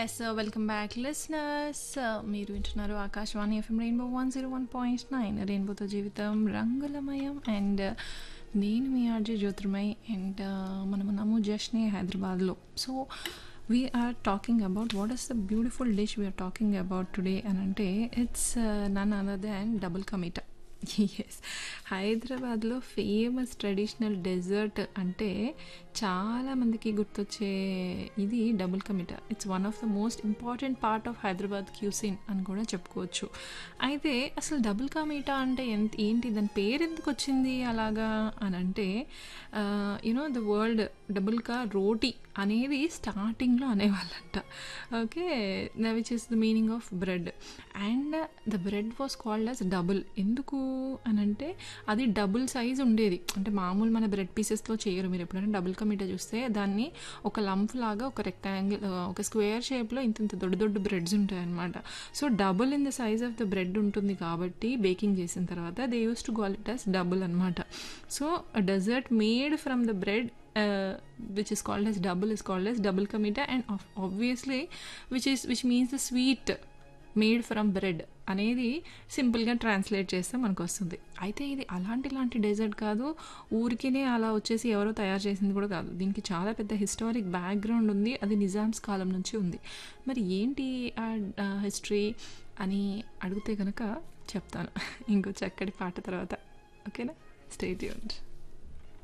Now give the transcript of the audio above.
yes welcome back listeners మీరు వింటున్నారు Akashvani FM rainbow one zero one point nine రెయిన్బోతో జీవితం రంగులమయం అండ్ నేను మీ ఆర్జే జ్యోతిర్మయ్ అండ్ మనం ఉన్నాము జస్ట్ని హైదరాబాద్లో so we're talking about what is the beautiful dish we're talking about today అని అంటే it's none another than double ka meetha as హైదరాబాద్లో ఫేమస్ ట్రెడిషనల్ డెజర్ట్ అంటే చాలామందికి గుర్తొచ్చే ఇది double ka meetha it's one of the most important part of Hyderabad cuisine అని కూడా చెప్పుకోవచ్చు అయితే అసలు డబుల్ కమిటా అంటే ఎంత ఏంటి దాని పేరు ఎందుకు వచ్చింది అలాగా అని అంటే యునో ద వరల్డ్ డబుల్ కా రోటీ అనేది స్టార్టింగ్లో అనేవాళ్ళంట okay which is the meaning of bread and the bread was called as double ఎందుకు అని అంటే అది డబుల్ సైజ్ ఉండేది అంటే మామూలు మన బ్రెడ్ పీసెస్లో చేయరు మీరు ఎప్పుడైనా డబుల్ కమిటా చూస్తే దాన్ని ఒక లంప్ లాగా ఒక రెక్టాంగిల్ ఒక స్క్వేర్ షేప్లో ఇంత ఇంత దొడ్డు దొడ్డు బ్రెడ్స్ ఉంటాయి అనమాట so double in the size of the bread ఉంటుంది కాబట్టి బేకింగ్ చేసిన తర్వాత they used to call it as double అనమాట so dessert made from the bread uh, which is called as double is called as double kamita and of- obviously which is which means the sweet made from bread అనేది సింపుల్గా translate చేస్తే మనకు వస్తుంది అయితే ఇది అలాంటి లాంటి డెజర్ట్ కాదు ఊరికినే అలా వచ్చేసి ఎవరో తయారు చేసింది కూడా కాదు దీనికి చాలా పెద్ద హిస్టారిక్ బ్యాక్గ్రౌండ్ ఉంది అది నిజామ్స్ కాలం నుంచి ఉంది మరి ఏంటి ఆ హిస్టరీ అని అడిగితే కనుక చెప్తాను ఇంకో చక్కటి పాట తర్వాత ఓకేనా స్టేట్ యూన్